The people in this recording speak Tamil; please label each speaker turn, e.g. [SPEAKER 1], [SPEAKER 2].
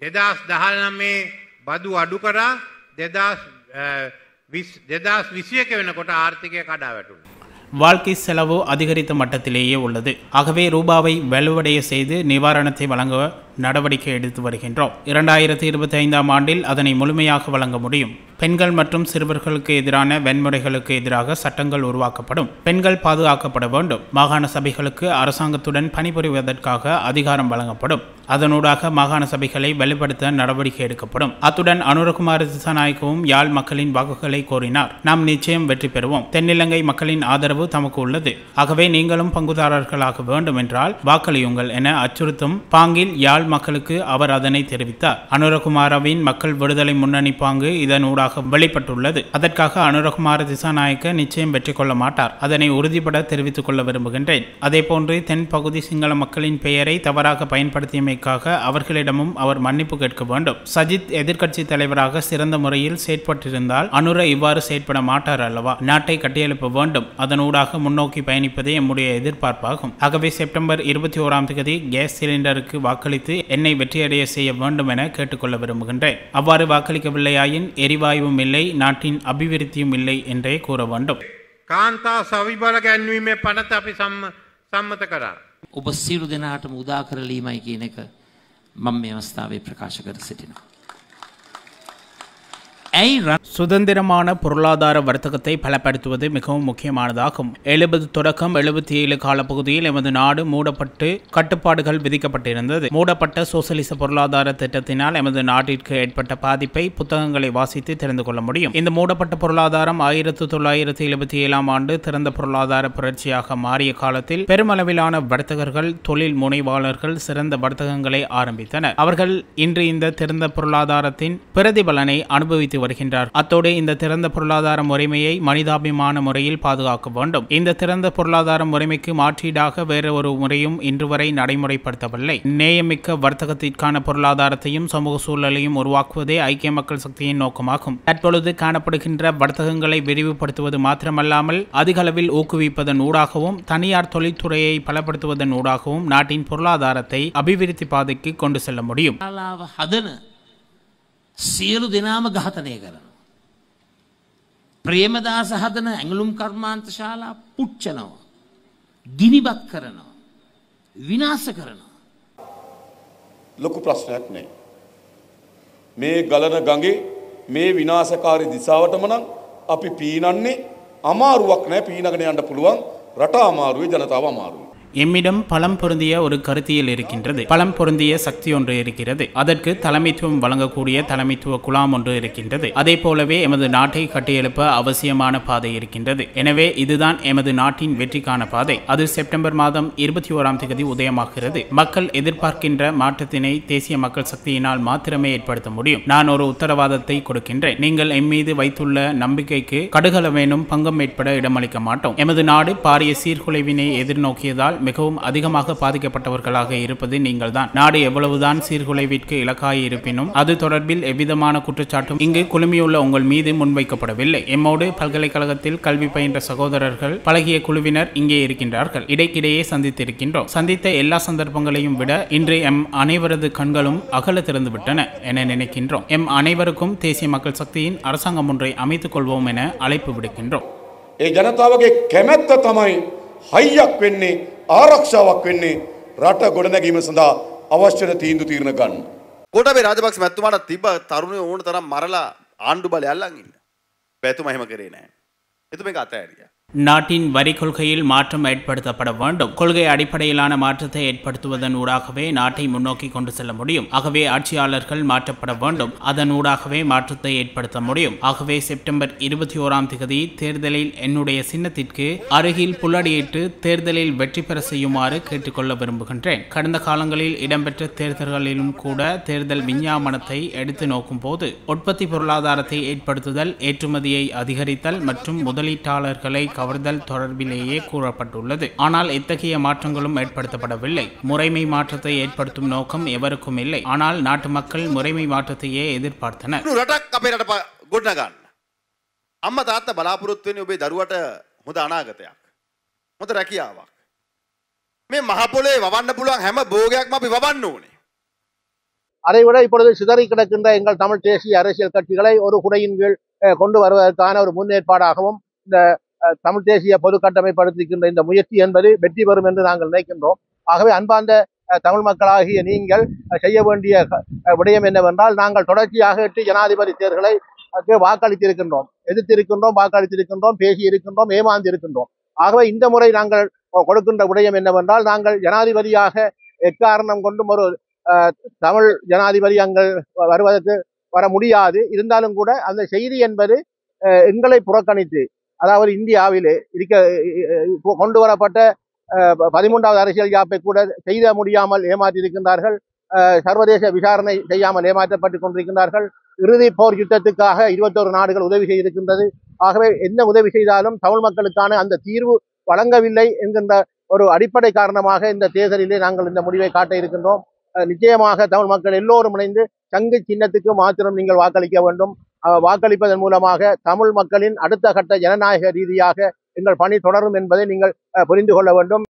[SPEAKER 1] දෙදස් දහනමේ බදු අඩු කරා දෙදස් දෙදස් විසියක වෙනකොට ආර්ථිකය කඩා වැටුණ.
[SPEAKER 2] வாழ்க்கை செலவு அதிகரித்த மட்டத்திலேயே உள்ளது ஆகவே ரூபாவை வலுவடைய செய்து நிவாரணத்தை வழங்க நடவடிக்கை எடுத்து வருகின்றோம் இரண்டாயிரத்தி இருபத்தி ஐந்தாம் ஆண்டில் அதனை முழுமையாக வழங்க முடியும் பெண்கள் மற்றும் சிறுவர்களுக்கு எதிரான வன்முறைகளுக்கு எதிராக சட்டங்கள் உருவாக்கப்படும் பெண்கள் பாதுகாக்கப்பட வேண்டும் மாகாண சபைகளுக்கு அரசாங்கத்துடன் பணிபுரிவதற்காக அதிகாரம் வழங்கப்படும் அதனூடாக மாகாண சபைகளை வலுப்படுத்த நடவடிக்கை எடுக்கப்படும் அத்துடன் அனுரகுமார திசாநாயக்கவும் யாழ் மக்களின் வாக்குகளை கோரினார் நாம் நிச்சயம் வெற்றி பெறுவோம் தென்னிலங்கை மக்களின் ஆதரவு தமக்கு உள்ளது ஆகவே நீங்களும் பங்குதாரர்களாக வேண்டும் என்றால் வாக்களியுங்கள் என அச்சுறுத்தும் பாங்கில் யாழ் மக்களுக்கு அவர் அதனை தெரிவித்தார் அனுரகுமாரவின் மக்கள் விடுதலை முன்னணி பாங்கு இதனூடாக வெளிப்பட்டுள்ளது அதற்காக அனுரகுமார திசாநாயக்க நிச்சயம் வெற்றி கொள்ள மாட்டார் அதனை உறுதிபட தெரிவித்துக் கொள்ள விரும்புகின்றேன் அதேபோன்று தென் பகுதி சிங்கள மக்களின் பெயரை தவறாக பயன்படுத்தியமைக்காக அவர்களிடமும் அவர் மன்னிப்பு கேட்க வேண்டும் சஜித் எதிர்க்கட்சி தலைவராக சிறந்த முறையில் செயற்பட்டிருந்தால் அனுர இவ்வாறு செயற்பட மாட்டார் அல்லவா நாட்டை கட்டியெழுப்ப வேண்டும் அதனூடாக முன்னோக்கி பயணிப்பதே எம்முடைய எதிர்பார்ப்பாகும் ஆகவே செப்டம்பர் இருபத்தி ஓராம் தேதி கேஸ் சிலிண்டருக்கு வாக்களித்து என்னை வெற்றியடைய செய்ய வேண்டும் என கேட்டுக்கொள்ள விரும்புகின்றேன் அவ்வாறு வாக்களிக்கவில்லையாயின் எரிவாயுவும் இல்லை நாட்டின் அபிவிருத்தியும் இல்லை என்றே கூற வேண்டும்
[SPEAKER 1] කාන්තා සවිබල ගැන්වීමේ පනත අපි සම්මත කරා.
[SPEAKER 3] ඔබ සියලු දෙනාටම උදා කරලීමයි කියන එක මම මේ අවස්ථාවේ ප්‍රකාශ කර සිටිනවා. ඇයි රට
[SPEAKER 2] சுதந்திரமான பொருளாதார வர்த்தகத்தை பலப்படுத்துவது மிகவும் முக்கியமானதாகும் எழுபது தொடக்கம் எழுபத்தி ஏழு காலப்பகுதியில் எமது நாடு மூடப்பட்டு கட்டுப்பாடுகள் விதிக்கப்பட்டிருந்தது மூடப்பட்ட சோசலிச பொருளாதார திட்டத்தினால் எமது நாட்டிற்கு ஏற்பட்ட பாதிப்பை புத்தகங்களை வாசித்து தெரிந்து கொள்ள முடியும் இந்த மூடப்பட்ட பொருளாதாரம் ஆயிரத்து தொள்ளாயிரத்தி எழுபத்தி ஏழாம் ஆண்டு திறந்த பொருளாதார புரட்சியாக மாறிய காலத்தில் பெருமளவிலான வர்த்தகர்கள் தொழில் முனைவாளர்கள் சிறந்த வர்த்தகங்களை ஆரம்பித்தனர் அவர்கள் இன்று இந்த திறந்த பொருளாதாரத்தின் பிரதிபலனை அனுபவித்து வருகின்றார் அத்தோடு இந்த திறந்த பொருளாதார முறைமையை மனிதாபிமான முறையில் பாதுகாக்க வேண்டும் இந்த திறந்த பொருளாதார முறைமைக்கு மாற்றீடாக வேறு ஒரு முறையும் இன்று வரை நடைமுறைப்படுத்தவில்லை நேயமிக்க வர்த்தகத்திற்கான பொருளாதாரத்தையும் சமூக சூழலையும் உருவாக்குவதே ஐக்கிய மக்கள் சக்தியின் நோக்கமாகும் தற்பொழுது காணப்படுகின்ற வர்த்தகங்களை விரிவுபடுத்துவது மாத்திரமல்லாமல் அதிக அளவில் ஊக்குவிப்பதன் ஊடாகவும் தனியார் தொழில்துறையை பலப்படுத்துவதன் ஊடாகவும் நாட்டின் பொருளாதாரத்தை அபிவிருத்தி பாதைக்கு கொண்டு செல்ல முடியும்
[SPEAKER 3] ශාලාව හදන සියලු දෙනාම ඝාතනය කරන. ප්‍රේමදාස හදන ඇඟලුම් කර්මාන්ත ශාලා පුච්චනවා. ගිනිබත් කරනවා. විනාස කරනවා.
[SPEAKER 4] ලොකු ප්‍රශ්නයක් නෑ. මේ ගලන ගඟේ මේ විනාශකාරි දිසාවටම නම් අපි පීනන්නේ අමාරුවක් නෑ පීනගෙන යන්න පුළුවන් රට අමාරුවේ ජනතාව අමාරුවේ.
[SPEAKER 2] எம்மிடம் பலம் பொருந்திய ஒரு கருத்தியல் இருக்கின்றது பலம் பொருந்திய சக்தி ஒன்று இருக்கிறது அதற்கு தலைமைத்துவம் வழங்கக்கூடிய தலைமைத்துவ குழாம் ஒன்று இருக்கின்றது அதே போலவே எமது நாட்டை கட்டியெழுப்ப அவசியமான பாதை இருக்கின்றது எனவே இதுதான் எமது நாட்டின் வெற்றிக்கான பாதை அது செப்டம்பர் மாதம் இருபத்தி ஓராம் தேதி உதயமாகிறது மக்கள் எதிர்பார்க்கின்ற மாற்றத்தினை தேசிய மக்கள் சக்தியினால் மாத்திரமே ஏற்படுத்த முடியும் நான் ஒரு உத்தரவாதத்தை கொடுக்கின்றேன் நீங்கள் எம் மீது வைத்துள்ள நம்பிக்கைக்கு கடுகளவேனும் பங்கம் ஏற்பட இடமளிக்க மாட்டோம் எமது நாடு பாரிய சீர்குலைவினை எதிர்நோக்கியதால் மிகவும் அதிகமாக பாதிக்கப்பட்டவர்களாக இருப்பது நீங்கள்தான் நாடு எவ்வளவுதான் சீர்குலைவிற்கு இலக்காய் இருப்பினும் அது தொடர்பில் எவ்விதமான குற்றச்சாட்டும் இங்கு குழுமியுள்ள உங்கள் மீது முன்வைக்கப்படவில்லை எம்மோடு பல்கலைக்கழகத்தில் கல்வி பயின்ற சகோதரர்கள் பழகிய குழுவினர் இங்கே இருக்கின்றார்கள் இடைக்கிடையே சந்தித்திருக்கின்றோம் சந்தித்த எல்லா சந்தர்ப்பங்களையும் விட இன்று எம் அனைவரது கண்களும் அகல திறந்து விட்டன என நினைக்கின்றோம் எம் அனைவருக்கும் தேசிய மக்கள் சக்தியின் அரசாங்கம் ஒன்றை அமைத்துக் கொள்வோம் என அழைப்பு விடுக்கின்றோம்
[SPEAKER 4] ඒ ජනතාවගේ කැමැත්ත තමයි හයියක් වෙන්නේ ආරක්ෂාවක් වෙන්නේ රට ගොඩනැගීම සඳහා අවශ්‍යන තීන්දු තීරණ ගන්න.
[SPEAKER 5] ගොඩබේ රාජපක්ෂ මැතිතුමාට තිබ තරුණයෝ ඕන තරම් මරලා ආණ්ඩු බලය අල්ලන් ඉන්න. පැතුම එහෙම කරේ නෑ. එතුම එක අතෑරියා.
[SPEAKER 2] நாட்டின் வரி கொள்கையில் மாற்றம் ஏற்படுத்தப்பட வேண்டும் கொள்கை அடிப்படையிலான மாற்றத்தை ஏற்படுத்துவதன் ஊடாகவே நாட்டை முன்னோக்கி கொண்டு செல்ல முடியும் ஆகவே ஆட்சியாளர்கள் மாற்றப்பட வேண்டும் அதன் ஊடாகவே மாற்றத்தை ஏற்படுத்த முடியும் ஆகவே செப்டம்பர் இருபத்தி ஓராம் தேதி தேர்தலில் என்னுடைய சின்னத்திற்கு அருகில் புல்லடியிட்டு தேர்தலில் வெற்றி பெற செய்யுமாறு கேட்டுக்கொள்ள விரும்புகின்றேன் கடந்த காலங்களில் இடம்பெற்ற தேர்தல்களிலும் கூட தேர்தல் விஞ்ஞாபனத்தை எடுத்து நோக்கும் போது உற்பத்தி பொருளாதாரத்தை ஏற்படுத்துதல் ஏற்றுமதியை அதிகரித்தல் மற்றும் முதலீட்டாளர்களை கவர்தல் தொடர்பிலேயே கூறப்பட்டுள்ளது ஆனால் இத்தகைய மாற்றங்களும் ஏற்படுத்தப்படவில்லை முறைமை மாற்றத்தை ஏற்படுத்தும் நோக்கம் எவருக்கும் இல்லை ஆனால் நாட்டு மக்கள் முறைமை மாற்றத்தையே எதிர்பார்த்தனர்
[SPEAKER 5] නු රටක් අපේ රට ගොඩන ගන්න. අම්ම තාත්ත බලාපොරොත්තුවෙන ඔබේ දරුවට හොඳ අනාගතයක්. හොඳ රැකියාවක්. මේ මහපොලේ වවන්න පුළුවන් හැම බෝගයක්ම අපි වවන්න ඕනේ.
[SPEAKER 6] அதைவிட இப்பொழுது சிதறி கிடக்கின்ற எங்கள் தமிழ் தேசிய அரசியல் கட்சிகளை ஒரு குடையின் கீழ் அஹ், கொண்டு வருவதற்கான ஒரு முன்னேற்பாடாகவும் இந்த அஹ், தமிழ் தேசிய பொது கட்டமைப்படுத்திக்கின்ற இந்த முயற்சி என்பது வெற்றி பெறும் என்று நாங்கள் நினைக்கின்றோம் ஆகவே அன்பார்ந்த அஹ், தமிழ் மக்களாகிய நீங்கள் அஹ், செய்ய வேண்டிய அஹ், விடயம் என்னவென்றால் நாங்கள் தொடர்ச்சியாக எட்டு ஜனாதிபதி தேர்தலை அஹ், வாக்களித்திருக்கின்றோம் எதிர்த்திருக்கின்றோம் வாக்களித்திருக்கின்றோம் பேசி இருக்கின்றோம் ஏமாந்து இருக்கின்றோம் ஆகவே இந்த முறை நாங்கள் கொடுக்கின்ற விடயம் என்னவென்றால் நாங்கள் ஜனாதிபதியாக எக்காரணம் கொண்டும் ஒரு அஹ், தமிழ் ஜனாதிபதி அங்கள் வருவதற்கு வர முடியாது இருந்தாலும் கூட அந்த செய்தி என்பது அஹ், எங்களை புறக்கணித்து அதாவது இந்தியாவிலே இருக்க அஹ், இப்போ கொண்டு வரப்பட்ட அஹ், பதிமூன்றாவது அரசியல் யாப்பை கூட செய்த முடியாமல் ஏமாற்றியிருக்கின்றார்கள் அஹ், சர்வதேச விசாரணை செய்யாமல் ஏமாற்றப்பட்டுக் கொண்டிருக்கின்றார்கள் இறுதி போர் யுத்தத்துக்காக இருபத்தோரு நாடுகள் உதவி செய்திருக்கின்றது ஆகவே என்ன உதவி செய்தாலும் தமிழ் மக்களுக்கான அந்த தீர்வு வழங்கவில்லை என்கின்ற ஒரு அடிப்படை காரணமாக இந்த தேர்தலிலே நாங்கள் இந்த முடிவை காட்ட இருக்கின்றோம் அஹ் நிச்சயமாக தமிழ் மக்கள் எல்லோரும் இணைந்து சங்கு சின்னத்துக்கு மாத்திரம் நீங்கள் வாக்களிக்க வேண்டும் அஹ் வாக்களிப்பதன் மூலமாக தமிழ் மக்களின் அடுத்த கட்ட ஜனநாயக ரீதியாக எங்கள் பணி தொடரும் என்பதை நீங்கள் அஹ் புரிந்து கொள்ள வேண்டும்